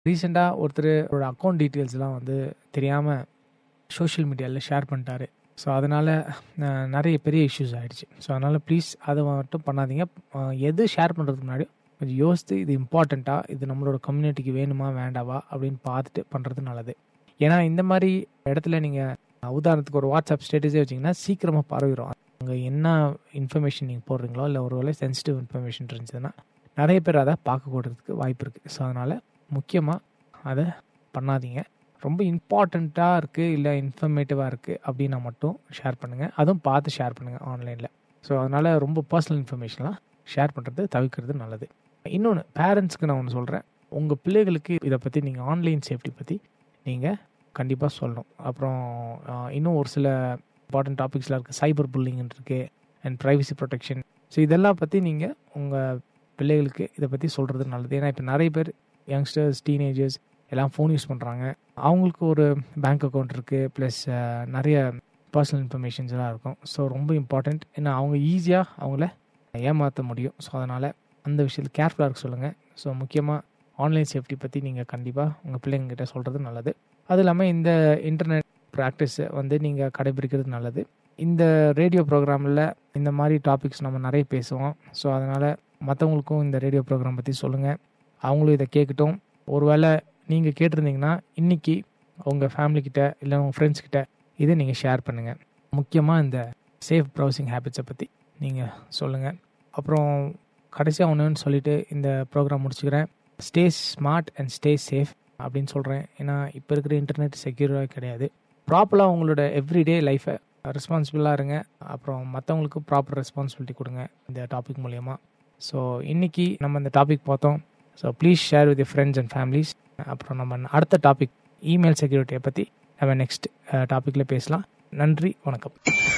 ரீசெண்டாக ஒருத்தர் ஒரு அக்கௌண்ட் டீட்டெயில்ஸ்லாம் வந்து தெரியாமல் சோஷியல் மீடியாவில் ஷேர் பண்ணிட்டாரு ஸோ அதனால் நிறைய பெரிய இஷ்யூஸ் ஆகிடுச்சு ஸோ அதனால் ப்ளீஸ் அதை மட்டும் பண்ணாதீங்க அஹ், எது ஷேர் பண்ணுறதுக்கு முன்னாடி கொஞ்சம் யோசித்து இது இம்பார்ட்டண்ட்டாக இது நம்மளோட கம்யூனிட்டிக்கு வேணுமா வேண்டாவா அப்படின்னு பார்த்துட்டு பண்ணுறது நல்லது ஏன்னா இந்த மாதிரி இடத்துல நீங்கள் உதாரணத்துக்கு ஒரு வாட்ஸ்அப் ஸ்டேட்டஸே வச்சிங்கன்னா சீக்கிரமாக பரவிடும் அங்கே என்ன இன்ஃபர்மேஷன் நீங்கள் போடுறீங்களோ இல்லை ஒரு வேளை சென்சிட்டிவ் இன்ஃபர்மேஷன் இருந்துச்சுன்னா நிறைய பேர் அதை பார்க்கக்கூடறதுக்கு வாய்ப்பு இருக்குது ஸோ அதனால் முக்கியமாக அதை பண்ணாதீங்க ரொம்ப இம்பார்ட்டண்ட்டாக இருக்குது இல்லை இன்ஃபர்மேட்டிவாக இருக்குது அப்படின்னா மட்டும் ஷேர் பண்ணுங்கள் அதுவும் பார்த்து ஷேர் பண்ணுங்கள் ஆன்லைனில் ஸோ அதனால் ரொம்ப பர்சனல் இன்ஃபர்மேஷன்லாம் ஷேர் பண்ணுறது தவிர்க்கிறது நல்லது இன்னொன்று பேரண்ட்ஸ்க்கு நான் ஒன்று சொல்கிறேன் உங்கள் பிள்ளைகளுக்கு இதை பற்றி நீங்கள் ஆன்லைன் சேஃப்டி பற்றி நீங்கள் கண்டிப்பாக சொல்லணும் அப்புறம் ஆஹ், இன்னும் ஒரு சில இம்பார்ட்டன்ட் டாபிக்ஸ்லாம் இருக்குது சைபர் புல்லிங் இருக்குது அண்ட் ப்ரைவசி ப்ரொடெக்ஷன் ஸோ இதெல்லாம் பற்றி நீங்கள் உங்கள் பிள்ளைகளுக்கு இதை பற்றி சொல்கிறது நல்லது ஏன்னா இப்போ நிறைய பேர் யங்ஸ்டர்ஸ் டீனேஜர்ஸ் எல்லாம் ஃபோன் யூஸ் பண்ணுறாங்க அவங்களுக்கு ஒரு பேங்க் அக்கௌண்ட் இருக்குது ப்ளஸ் நிறைய பர்சனல் இன்ஃபர்மேஷன்ஸ் எல்லாம் இருக்கும் ஸோ ரொம்ப இம்பார்ட்டண்ட் ஏன்னா அவங்க ஈஸியாக அவங்கள ஏமாற்ற முடியும் ஸோ அதனால் அந்த விஷயத்தில் கேர்ஃபுல்லாக இருக்க சொல்லுங்கள் ஸோ முக்கியமாக ஆன்லைன் சேஃப்டி பற்றி நீங்கள் கண்டிப்பாக உங்கள் பிள்ளைங்ககிட்ட சொல்கிறது நல்லது அது இல்லாமல் இந்த இன்டர்நெட் ப்ராக்டிஸை வந்து நீங்கள் கடைபிடிக்கிறது நல்லது இந்த ரேடியோ ப்ரோக்ராமில் இந்த மாதிரி டாபிக்ஸ் நம்ம நிறைய பேசுவோம் ஸோ அதனால் மற்றவங்களுக்கும் இந்த ரேடியோ ப்ரோக்ராம் பற்றி சொல்லுங்கள் அவங்களும் இதை கேட்கட்டும் ஒருவேளை நீங்கள் கேட்டிருந்தீங்கன்னா இன்றைக்கி உங்கள் ஃபேமிலிக்கிட்ட இல்லை உங்கள் ஃப்ரெண்ட்ஸ் கிட்ட இதை நீங்கள் ஷேர் பண்ணுங்கள் முக்கியமாக இந்த சேஃப் ப்ரௌசிங் ஹேபிட்ஸை பற்றி நீங்கள் சொல்லுங்கள் அப்புறம் கடைசியாக ஒன்றுன்னு சொல்லிட்டு இந்த ப்ரோக்ராம் முடிச்சுக்கிறேன் stay smart and stay safe அப்படின்னு சொல்கிறேன் ஏன்னா இப்போ இருக்கிற இன்டர்நெட் செக்யூராக கிடையாது ப்ராப்பராக உங்களோட எவ்ரிடே லைஃப்பை ரெஸ்பான்சிபிளாக இருங்க அப்புறம் மற்றவங்களுக்கு ப்ராப்பர் ரெஸ்பான்சிபிலிட்டி கொடுங்க இந்த டாபிக் மூலயமா ஸோ இன்றைக்கி நம்ம இந்த டாபிக் பார்த்தோம் so please share with friends and families அப்புறம் நம்ம அடுத்த டாபிக் இமெயில் செக்யூரிட்டியை பற்றி நம்ம நெக்ஸ்ட் டாப்பிக்கில் பேசலாம் நன்றி வணக்கம்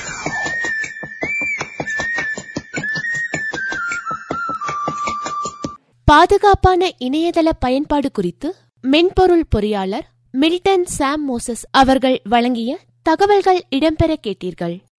பாதுகாப்பான இணையதள பயன்பாடு குறித்து மென்பொருள் பொறியாளர் மில்டன் சாம் மோசஸ் அவர்கள் வழங்கிய தகவல்கள் இடம்பெற கேட்டீர்கள்